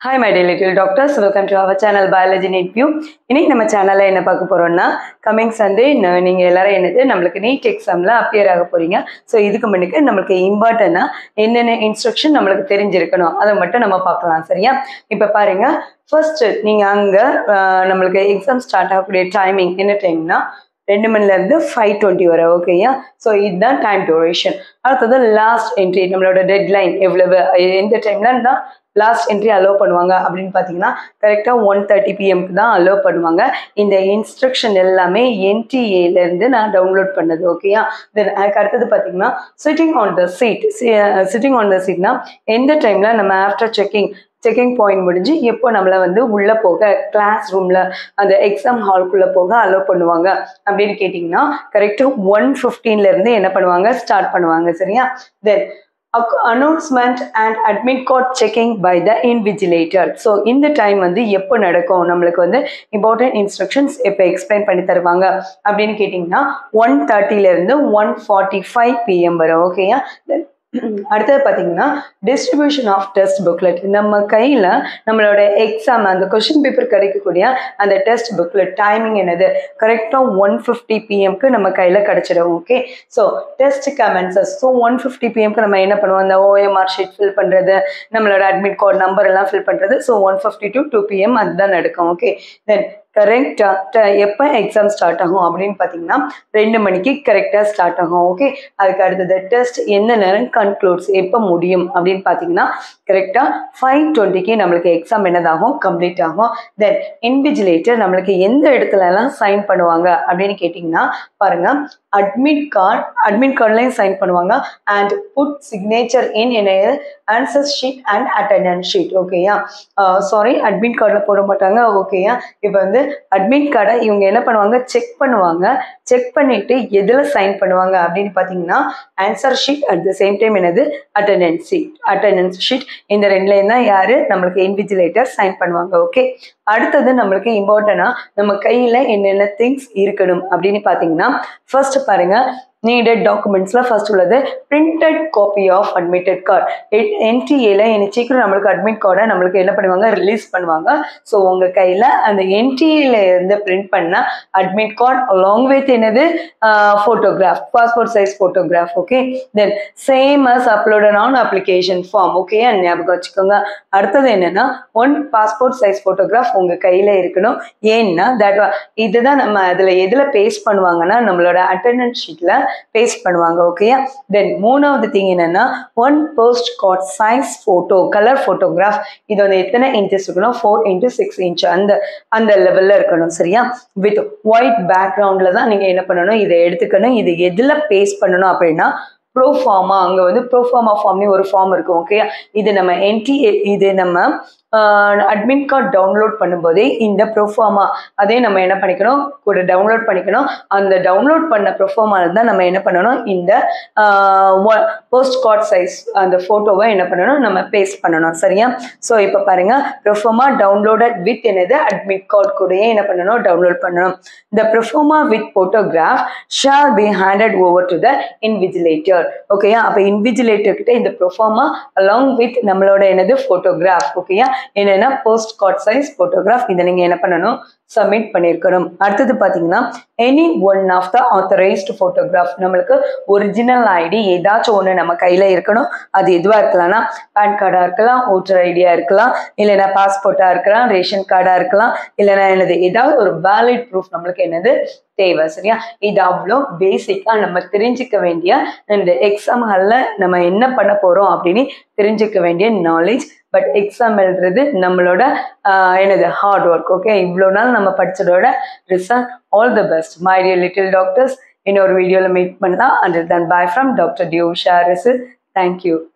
hi my dear little doctors welcome to our channel biology NEET view இன்னைக்கு நம்ம சேனலில் என்ன பார்க்க போகிறோம்னா கமிங் சண்டே நீங்கள் எல்லாரும் என்னது நம்மளுக்கு நீட் எக்ஸாமில் அப்பியர் ஆக போகிறீங்க ஸோ இதுக்கு முன்னுக்கு நம்மளுக்கு இம்பார்ட்டன்னா என்னென்ன இன்ஸ்ட்ரக்ஷன் நம்மளுக்கு தெரிஞ்சிருக்கணும் அதை மட்டும் நம்ம பார்க்கலாம் சரியா இப்போ பாருங்க ஃபர்ஸ்ட் நீங்கள் அங்கே நம்மளுக்கு எக்ஸாம் ஸ்டார்ட் ஆகக்கூடிய டைமிங் என்ன டைம்னா ரெண்டு மணிலேருந்து ஃபைவ் டுவெண்ட்டி வரை ஓகேயா ஸோ இதுதான் டைம் டியூரேஷன் அடுத்தது லாஸ்ட் என்ட்ரி நம்மளோட டெட்லைன் எவ்வளவு எந்த டைம்ல தான் லாஸ்ட் என்ட்ரி அலோவ் பண்ணுவாங்க அப்படின்னு பார்த்தீங்கன்னா கரெக்டாக ஒன் தேர்ட்டி பிஎம்க்கு தான் அலோவ் பண்ணுவாங்க இந்த இன்ஸ்ட்ரக்ஷன் எல்லாமே என்டிஏலேருந்து நான் டவுன்லோட் பண்ணது ஓகேயா தென் அதுக்கு அடுத்தது பார்த்தீங்கன்னா sitting on the seat sitting on the சீட்னா எந்த டைமில் நம்ம ஆஃப்டர் செக்கிங் செக்கிங் பாயிண்ட் முடிஞ்சு எப்போ நம்மளை வந்து உள்ளே போக கிளாஸ் ரூமில் அந்த எக்ஸாம் ஹால்குள்ளே போக அலோவ் பண்ணுவாங்க அப்படின்னு கேட்டிங்கன்னா கரெக்டாக ஒன் ஃபிஃப்டீன்லேருந்து என்ன பண்ணுவாங்க ஸ்டார்ட் பண்ணுவாங்க சரியா then announcement and admit card checking by the invigilator so இந்த டைம் வந்து எப்போ நடக்கும் நம்மளுக்கு வந்து இம்பார்ட்டன்ட் இன்ஸ்ட்ரக்ஷன்ஸ் எப்போ எக்ஸ்பிளைன் பண்ணி தருவாங்க அப்படின்னு கேட்டிங்கன்னா ஒன் தேர்ட்டிலேருந்து ஒன் ஃபார்ட்டி ஃபைவ் பிஎம் வரும் ஓகேயா தென் அடுத்தது பார்த்தீங்கன்னா டிஸ்ட்ரிபியூஷன் ஆஃப் டெஸ்ட் புக்லெட் நம்ம கையில் நம்மளோட எக்ஸாம் அந்த கொஷின் பேப்பர் கிடைக்கக்கூடிய அந்த டெஸ்ட் புக்லெட் டைமிங் என்னது கரெக்டாக ஒன் ஃபிஃப்டி பிஎம்க்கு நம்ம கையில் கிடச்சிடும் okay so test commences so one fifty பிஎம்க்கு நம்ம என்ன பண்ணுவோம் அந்த ஓஎம்ஆர் ஷீட் ஃபில் பண்ணுறது நம்மளோட அட்மிட் கார்டு நம்பர் எல்லாம் ஃபில் பண்ணுறது so one fifty to two PM அதுதான் நடக்கும் ஓகே தென் கரெக்டாக எப்போ எக்ஸாம் ஸ்டார்ட் ஆகும் அப்படின்னு பார்த்தீங்கன்னா ரெண்டு மணிக்கு கரெக்டாக ஸ்டார்ட் ஆகும் ஓகே அதுக்கு அடுத்தது டெஸ்ட் என்ன நேரம் கன்க்ளூட்ஸ் எப்போ முடியும் அப்படின்னு பார்த்தீங்கன்னா கரெக்டாக ஃபைவ் டுவெண்ட்டிக்கு நம்மளுக்கு எக்ஸாம் என்னதாகும் கம்ப்ளீட் ஆகும் தென் இன்விஜிலேட்டர் நம்மளுக்கு எந்த இடத்துலலாம் சைன் பண்ணுவாங்க அப்படின்னு கேட்டிங்கன்னா பாருங்க அட்மிட் கார்டு அட்மிட் கார்ட்லையும் சைன் பண்ணுவாங்க அண்ட் புட் சிக்னேச்சர் இன் என்ன answer sheet and attendance sheet ஓகேயா சாரி அட்மிட் கார்டில் போட மாட்டாங்க ஓகேயா இப்போ வந்து அட்மிட் கார்டை இவங்க என்ன பண்ணுவாங்க செக் பண்ணுவாங்க செக் பண்ணிட்டு எதில் சைன் பண்ணுவாங்க அப்படின்னு பார்த்தீங்கன்னா answer sheet at the same time என்னது அட்டண்டன்ஸ் ஷீட் அட்டண்டன்ஸ் ஷீட் இந்த ரெண்டுலேயும் தான் யார் நம்மளுக்கு இன்விஜிலேட்டர் சைன் பண்ணுவாங்க ஓகே அடுத்தது நம்மளுக்கு இம்பார்ட்டனா நம்ம கையில் என்னென்ன திங்ஸ் இருக்கணும் அப்படின்னு பார்த்தீங்கன்னா ஃபர்ஸ்ட் பாருங்க நீடட் டாக்குமெண்ட்ஸ்ல ஃபர்ஸ்ட் உள்ளது printed copy of admitted card என்டிஏல எனக்கு சீக்கிரம் நம்மளுக்கு அட்மிட் கார்டை நம்மளுக்கு என்ன பண்ணுவாங்க ரிலீஸ் பண்ணுவாங்க ஸோ உங்கள் கையில் அந்த என்டிஏல இருந்து பிரிண்ட் பண்ண அட்மிட் கார்டு அலாங் வித் என்னது photograph passport size photograph okay then same as uploaded on application form okay ஞாபகம் வச்சுக்கோங்க அடுத்தது என்னன்னா ஒன் பாஸ்போர்ட் சைஸ் ஃபோட்டோகிராஃப் உங்கள் கையில் இருக்கணும் ஏன்னா தட் இதுதான் நம்ம அதில் எதில் பேஸ்ட் பண்ணுவாங்கன்னா நம்மளோட அட்டண்டன்ஸ் ஷீட்டில் பேஸ்ட் பண்ணுவாங்க ஓகேயா தென் மூணாவது திங் என்னன்னா one post card size photo colour photograph இது வந்து எத்தனை இன்ச்சஸ் இருக்கணும் ஃபோர் இன்ட்டு சிக்ஸ் இன்ச் அந்த அந்த லெவலில் இருக்கணும் சரியா வித் ஒயிட் பேக்ரவுண்டில் தான் நீங்கள் என்ன பண்ணணும் இதை எடுத்துக்கணும் இது எதில் பேஸ்ட் பண்ணணும் அப்படின்னா ப்ரோஃபார்மா அங்கே வந்து ப்ரோஃபார்மா ஃபார்ம்னு ஒரு ஃபார்ம் இருக்கும் ஓகே இது நம்ம என்டி இது நம்ம அட்மிட் கார்டு டவுன்லோட் பண்ணும்போதே இந்த ப்ரோஃபார்மா அதே நம்ம என்ன பண்ணிக்கணும் கூட டவுன்லோட் பண்ணிக்கணும் அந்த டவுன்லோட் பண்ண ப்ரோஃபார்மால தான் நம்ம என்ன பண்ணணும் இந்த போஸ்ட் கார்ட் சைஸ் அந்த ஃபோட்டோவை என்ன பண்ணணும் நம்ம பேஸ்ட் பண்ணணும் சரியா ஸோ இப்போ பாருங்க ப்ரோஃபார்மா டவுன்லோடட் வித் என்னது அட்மிட் கார்டு கூடயே என்ன பண்ணணும் டவுன்லோட் பண்ணணும் இந்த proforma with photograph shall be handed over to the invigilator ஓகேயா அப்போ இன்விஜிலேட்டர் கிட்ட இந்த ப்ரோஃபார்மா அலாங் வித் நம்மளோட என்னது ஃபோட்டோகிராஃப் ஓகேயா என்னன்னா போஸ்ட் கார்ட் சைஸ் ஃபோட்டோகிராஃப் இதை நீங்கள் என்ன பண்ணணும் சப்மிட் பண்ணியிருக்கணும் அடுத்தது பார்த்தீங்கன்னா any one of the authorised photograph நம்மளுக்கு ஒரிஜினல் ஐடி ஏதாச்சும் ஒன்று நம்ம கையில் இருக்கணும் அது எதுவாக இருக்கலாம்னா பேன் கார்டாக இருக்கலாம் ஓட்டர் ஐடியாக இருக்கலாம் இல்லைன்னா பாஸ்போர்ட்டாக இருக்கலாம் ரேஷன் கார்டாக இருக்கலாம் இல்லைன்னா என்னது ஏதாவது ஒரு வேலிட் ப்ரூஃப் நம்மளுக்கு என்னது தேவை சரியா இது அவ்வளோ பேசிக்காக நம்ம தெரிஞ்சுக்க வேண்டிய இந்த எக்ஸாம்களில் நம்ம என்ன பண்ண போகிறோம் அப்படின்னு தெரிஞ்சுக்க வேண்டிய நாலேஜ் பட் எக்ஸாம் எழுதுறது நம்மளோட என்னது ஹார்ட் ஒர்க் ஓகே இவ்வளோ நாள் நம்ம படித்ததோட result all the best my dear little doctors இன்னொரு வீடியோவில் மீட் பண்ணலாம் and then bye from doctor டியூ ஷாரிஸ் தேங்க்யூ